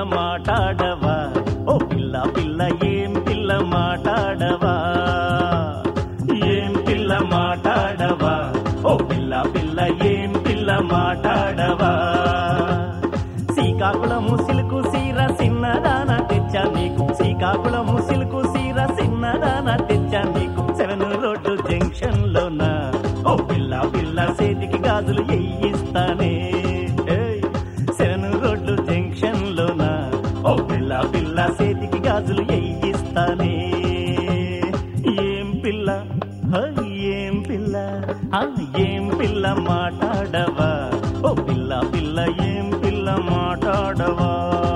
మాట్లాడవా ఓ పిల్ల పిల్ల ఏం పిల్ల మాట్లాడవా ఏం పిల్ల మాట్లాడవా ఓ పిల్ల పిల్ల ఏం పిల్ల మాట్లాడవా శ్రీకాకుళము సిలుకు సీర సిన్నదాన తెచ్చా నీకు శ్రీకాకుళము సిలుకు సీర సిన్నదాన తెచ్చా నీకు సెవెన్ రోడ్డు జంక్షన్ లోన ఓ పిల్ల పిల్ల చేతికి గాజులు ఎయ్యిస్తానే ఏయ్, సెవెన్ రోడ్డు జంక్షన్ లోన ఓ పిల్ల పిల్ల చేతికి గాజులు ఎయ్యిస్తానే ఏం పిల్ల హై, ఏం పిల్ల ఆ, ఏం పిల్ల మాట్లాడవా ఓ పిల్ల పిల్ల ఏం పిల్ల మాట్లాడవా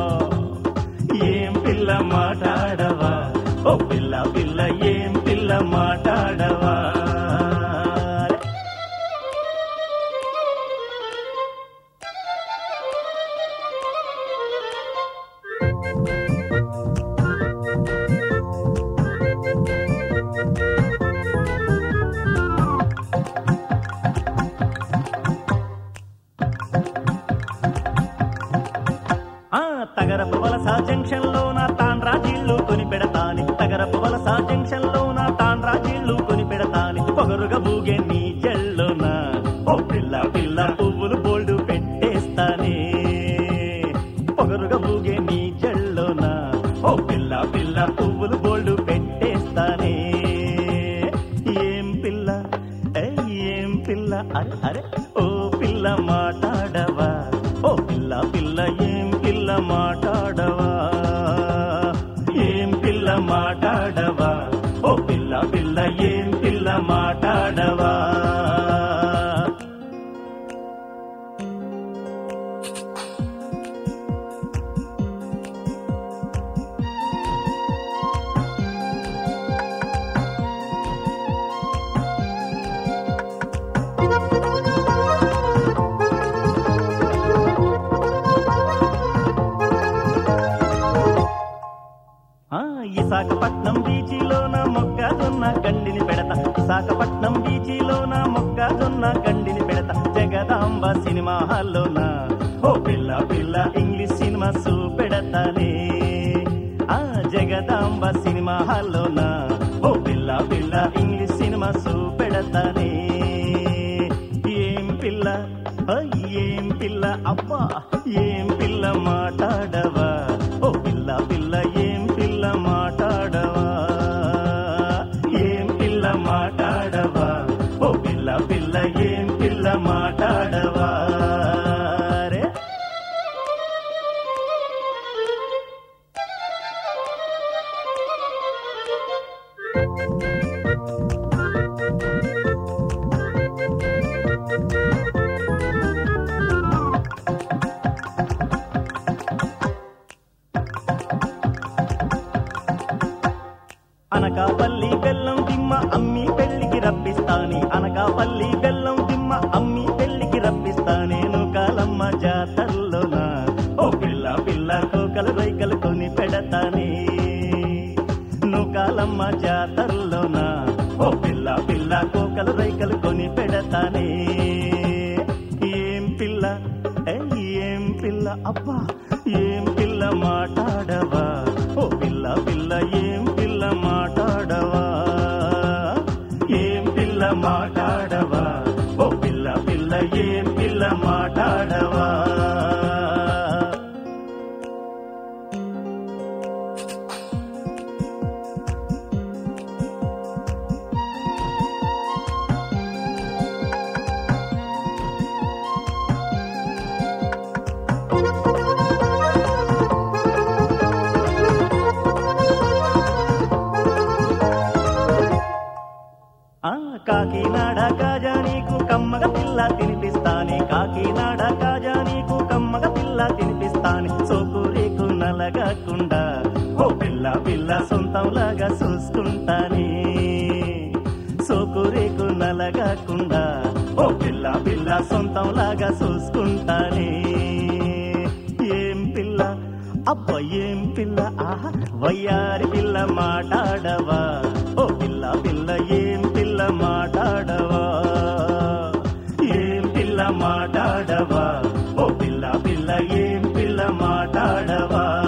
ఏం పిల్ల మాట్లాడవా ఓ పిల్ల పిల్ల ఏం పిల్ల మాట్లాడవా ఆ తగరపు వలస జంక్షన్ లో నా తాండ్రా జీళ్ళు కొని పెడతాని తగరపు వలస జంక్షన్ లో నా తాండ్రా జీళ్ళు కొని పెడతాని పొగరుగా బూగే నీ జల్లోన ఓ పిల్ల పిల్ల పువ్వులు బోల్డు పెట్టేస్తానే పొగరుగా బూగే నీ జల్లోన ఓ పిల్ల పిల్ల పువ్వులు బోల్డు పెట్టేస్తానే ఏం పిల్ల ఏయ్, ఏం పిల్ల అరే అరే ఓ పిల్ల మాట్లాడవా ఓ పిల్ల పిల్ల ఏం పిల్ల మాట్లాడవా ఏం పిల్ల మాట్లాడవా ఓ పిల్ల పిల్ల ఏం పిల్ల మాట్లాడవా ఆ విశాఖపట్నం బీచిలోన మొక్కజొన్న కండిని పెడత విశాఖపట్నం బీచిలోన మొక్కజొన్న కండిని పెడత జగదాంబ సినిమా హాల్లోన ఓ పిల్ల పిల్ల ఇంగ్లీష్ సినిమా చూపెడతానే ఆ జగదాంబ సినిమా హాల్లోన ఓ పిల్ల పిల్ల ఇంగ్లీష్ సినిమా చూపెడతానే ఏం పిల్ల హై, ఏం పిల్ల అబ్బా ఏం పిల్ల మాట్లాడవా ఓ పిల్ల పిల్ల ఏం పిల్ల మాట్లాడవా ఏం పిల్ల మాట్లాడవా ఓ పిల్ల పిల్ల ఏం పిల్ల మాట్లాడవా రే అనకాపల్లి బెల్లం దిమ్మ అమ్మి పెళ్లికి రప్పిస్తాని అనకాపల్లి బెల్లం దిమ్మ అమ్మి పెళ్లికి రప్పిస్తానే నేను కాలమ్మ జాతరలోన ఓ పిల్ల పిల్ల కోకలు రైకలు కొని పెడతానే నువ్వు కాలమ్మ జాతరలోన ఓ పిల్ల పిల్ల కోకలు రైకలు కొని పెడతానే ఏం పిల్ల ఏయ్, ఏం పిల్ల అబ్బా ఏం పిల్ల మాట్లాడవా ఓ పిల్ల పిల్ల ఏం పిల్ల మాట్లాడవా ఏం పిల్ల మాట్లాడవా ఓ పిల్ల పిల్ల ఏం పిల్ల మాట్లాడవా ఆ కాకినాడ కాజా నీకు కమ్మగ పిల్ల తినిపిస్తానే కాకినాడ కాజా నీకు కమ్మగ పిల్ల తినిపిస్తానే సోకు రేకు నలగకుండా ఓ పిల్ల పిల్ల సొంతంలాగా చూసుకుంటానే సోకు రేకు నలగకుండా ఓ పిల్ల పిల్ల సొంతంలాగా చూసుకుంటానే ఏం పిల్ల అబ్బ ఏం పిల్ల ఆహా వయ్యారి పిల్ల మాట్లాడవా ఓ పిల్ల పిల్ల ఏం పిల్ల మాట్లాడవా ఏం పిల్ల మాట్లాడవా ఓ పిల్ల పిల్ల ఏం పిల్ల మాట్లాడవా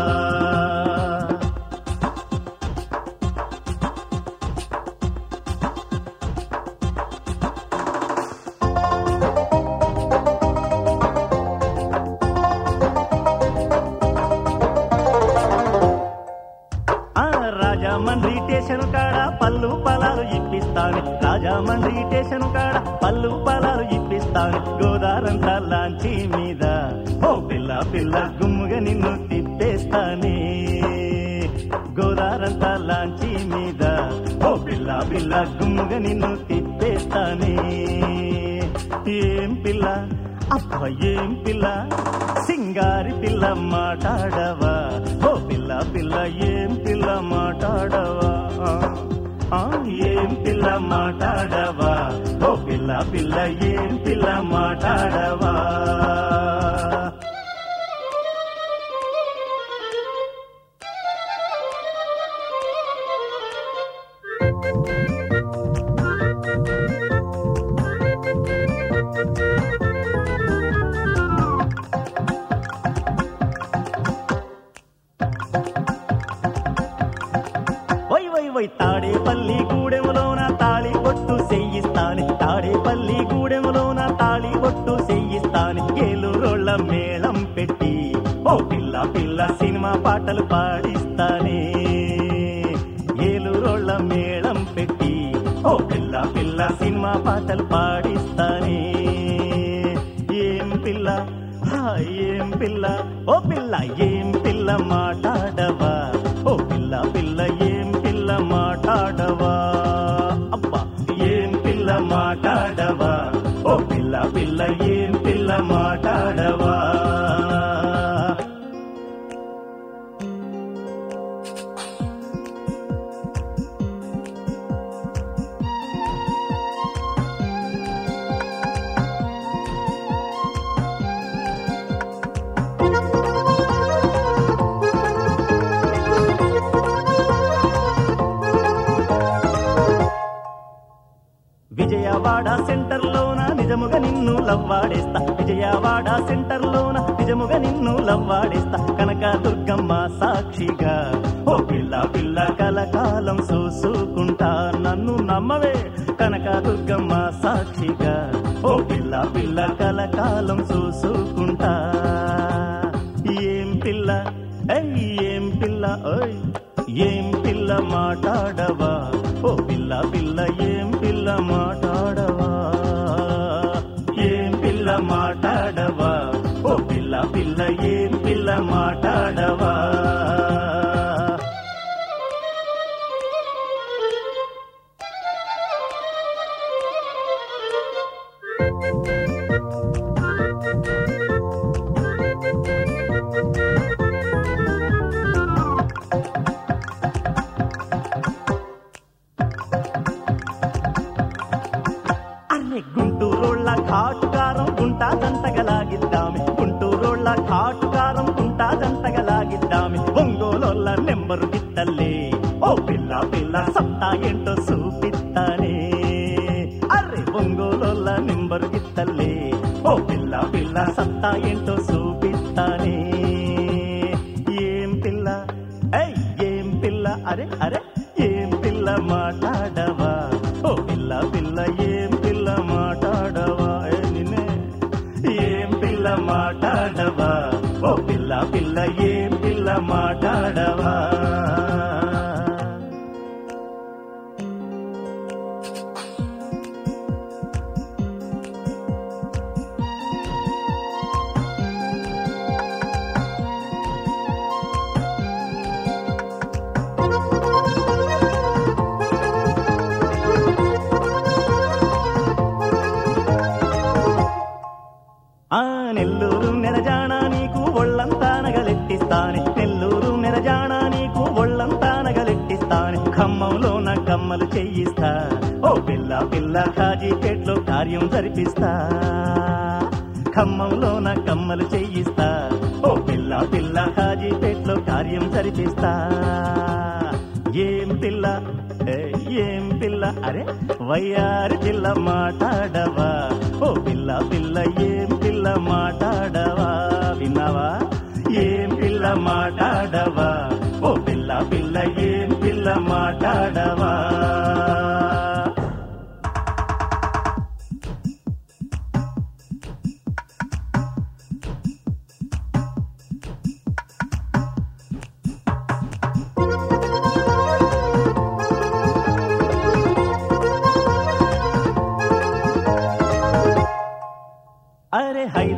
రాజామండ్రి స్టేషన్ కాడ పళ్ళు పొలాలు ఇప్పిస్తాను రాజామండ్రి స్టేషన్ కాడ పళ్ళు పొలాలు ఇప్పిస్తాను గోదారంతా లాంచి మీద ఓ పిల్ల పిల్ల గుమ్ముగా నిన్ను తిప్పేస్తానే గోదారంతా లాంచి మీద ఓ పిల్ల పిల్ల గుమ్ముగా నిన్ను తిప్పేస్తానే ఏం పిల్ల అబ్బా ఏం పిల్ల సింగారి పిల్ల మాట్లాడవా ఓ పిల్ల పిల్ల ఏం పిల్ల మాట్లాడవా ఆ, ఏం పిల్ల మాట్లాడవా ఓ పిల్ల పిల్ల ఏం పిల్ల మాట్లాడవా వై వై వై తాడేపల్లి గూడెములోన తాళి బొట్టు చెయ్యిస్తాని తాడేపల్లి గూడెములోన తాళి బొట్టు చెయ్యిస్తాని ఏలూరోళ్ళ మేళం పెట్టి ఓ పిల్ల పిల్ల సినిమా పాటలు పాడిస్తానే ఏలూరోళ్ళ మేళం పెట్టి ఓ పిల్ల పిల్ల సినిమా పాటలు పాడిస్తానే ఏం పిల్ల హా, ఏం పిల్ల ఓ పిల్ల ఏం పిల్ల మాట్లాడవా ఓ పిల్ల పిల్ల ఏం పిల్ల మాట్లాడవా అబ్బా ఏం పిల్ల మాట్లాడవా ఓ పిల్ల పిల్ల ఏం పిల్ల మాట్లాడవా విజయవాడ సెంటర్ లోన నిజముగా నిన్ను లవ్వాడేస్తా విజయవాడ సెంటర్ లోన నిజముగా నిన్ను లవ్వాడేస్తా కనక దుర్గమ్మ సాక్షిగా ఓ పిల్ల పిల్ల కలకాలం చూసుకుంటా నన్ను నమ్మవే కనక దుర్గమ్మ సాక్షిగా ఓ పిల్ల పిల్ల కలకాలం చూసుకుంటా ఏం పిల్ల ఏయ్ ఏం పిల్ల ఓయ్ ఏం పిల్ల మాట్లాడవా ఓ పిల్ల పిల్ల ఏం పిల్ల మాట్లాడవా ఏం పిల్ల మాట్లాడవా ఓ పిల్ల పిల్ల ఏం పిల్ల మాట్లాడవా అరే గుంటూరోళ్ళ ఘాటుకారం గుంటా జంటగలాగిద్దామి గుంటూరోళ్ళ ఘాటుకారం గుంటా జంటగలాగిద్దామి ఒంగోలోళ్ళ నెంబరు గిత్తల్లే ఓ పిల్ల పిల్ల సత్తా ఏంటో చూపిస్తానే అరే ఒంగోలోళ్ళ నెంబరు గిత్తల్లే ఓ పిల్ల పిల్ల సత్తా ఏంటో చూపిస్తానే ఏం పిల్ల ఏయ్ ఏం పిల్ల అరే అరే ఏం పిల్ల మాట్లాడవా ఓ పిల్ల పిల్ల ఏం పిల్ల మాట్లాడవా ఏ నిన్నే ఏం పిల్ల మాట్లాడవా ఓ పిల్ల పిల్ల ఏం పిల్ల మాట్లాడవా ఆ నెల్లూరు నెరజాణ నీకు ఒళ్ళంతా నగలెట్టిస్తాని నెల్లూరు నెరజాణ నీకు ఒళ్ళంతా నగలెట్టిస్తాని ఖమ్మంలోన కమ్మలు చెయ్యిస్తా ఓ పిల్ల పిల్ల కాజీపేట్లో కార్యం జరిపిస్తా ఖమ్మంలోన కమ్మలు చెయ్యిస్తా ఓ పిల్ల పిల్ల కాజీపేట్లో కార్యం జరిపిస్తా ఏం పిల్ల ఏ, ఏం పిల్ల అరే వయ్యారి పిల్ల మాట్లాడవా ఓ పిల్ల పిల్ల ఏం పిల్ల మాట్లాడవా విన్నావా ఏం పిల్ల మాట్లాడవా ఓ పిల్ల పిల్ల ఏం పిల్ల మాట్లాడవా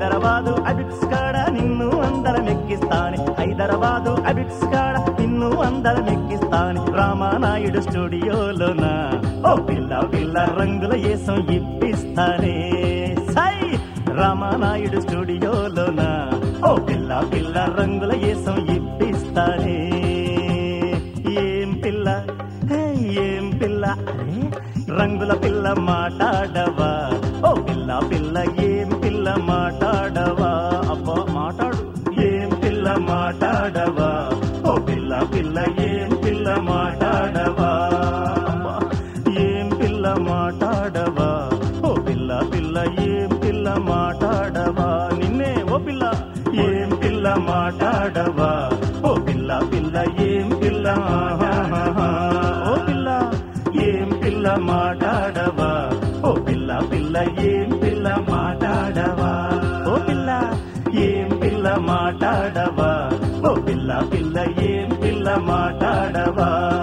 హైదరాబాదు అబిట్స్ కాడ నిన్ను అందరం ఎక్కిస్తాని హైదరాబాదు అబిట్స్ కాడ నిన్ను అందరం ఎక్కిస్తాని రామానాయుడు స్టూడియోలోన ఓ పిల్ల పిల్ల రంగుల ఏసం ఇప్పిస్తానే సై రామానాయుడు స్టూడియోలోన ఓ పిల్ల పిల్ల రంగుల ఏసం ఇప్పిస్తానే ఏం పిల్ల హే, ఏం పిల్ల అరే, రంగుల పిల్ల మాట్లాడవా ఓ పిల్ల పిల్ల ఏం పిల్ల మాట్లాడవా అబ్బా మాట్లాడు ఏం పిల్ల మాట్లాడవా ఓ పిల్ల పిల్ల ఏం పిల్ల మాట్లాడవా అబ్బా, ఏం పిల్ల మాట్లాడవా ఓ పిల్ల పిల్ల ఏం పిల్ల మాట్లాడవా నిన్నే ఓ పిల్ల ఏం పిల్ల మాట్లాడవా ఓ పిల్ల పిల్ల ఏం పిల్ల ఆహాహాహా. ఓ పిల్ల ఏం పిల్ల మాట్లాడవా ఓ పిల్ల పిల్ల ఏం పిల్ల మాట్లాడవా ఓ పిల్ల ఏం పిల్ల మాట్లాడవా ఓ పిల్ల పిల్ల ఏం పిల్ల మాట్లాడవా